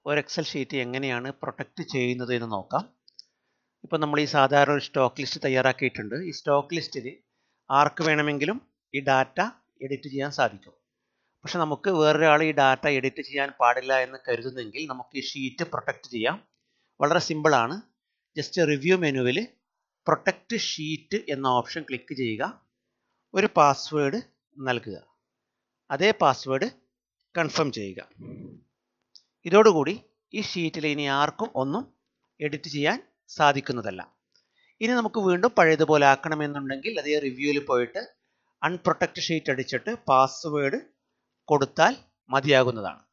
ഒരു Excel sheet എങ്ങനെയാണ് protect ചെയ്യുന്നത് എന്ന് നോക്കാം ഇപ്പോൾ നമ്മൾ ഈ സാധാരണ ഒരു സ്റ്റോക്ക് ലിസ്റ്റ് തയ്യാറാക്കിയിട്ടുണ്ട് ഈ സ്റ്റോക്ക് ലിസ്റ്റിൽ ആർക്ക് വേണമെങ്കിലും ഈ ഡാറ്റ എഡിറ്റ് ചെയ്യാൻ സാധിക്കും പക്ഷെ നമുക്ക് വേറൊരാൾ ഈ ഡാറ്റ എഡിറ്റ് ചെയ്യാൻ പാടില്ല എന്ന് കരുതുന്നെങ്കിൽ നമുക്ക് ഈ ഷീറ്റ് പ്രൊട്ടക്റ്റ് ചെയ്യാം വളരെ സിമ്പിളാണ് ജസ്റ്റ് റിവ്യൂ മെനുവിൽ പ്രൊട്ടക്റ്റ് ഷീറ്റ് എന്ന ഓപ്ഷൻ ക്ലിക്ക് ചെയ്യുക ഒരു പാസ്വേഡ് നൽകുക അതേ പാസ്വേഡ് കൺഫേം ചെയ്യുക ഇതോടുകൂടി ഈ ഷീറ്റിൽ ഇനി ആർക്കും ഒന്നും എഡിറ്റ് ചെയ്യാൻ സാധിക്കുന്നതല്ല ഇനി നമുക്ക് വീണ്ടും പഴയതുപോലെ ആക്കണമെന്നുണ്ടെങ്കിൽ അതേ റിവ്യൂവിൽ പോയിട്ട് അൺപ്രൊട്ടക്റ്റ് ഷീറ്റ് അടിച്ചിട്ട് പാസ്വേഡ് കൊടുത്താൽ മതിയാകുന്നതാണ്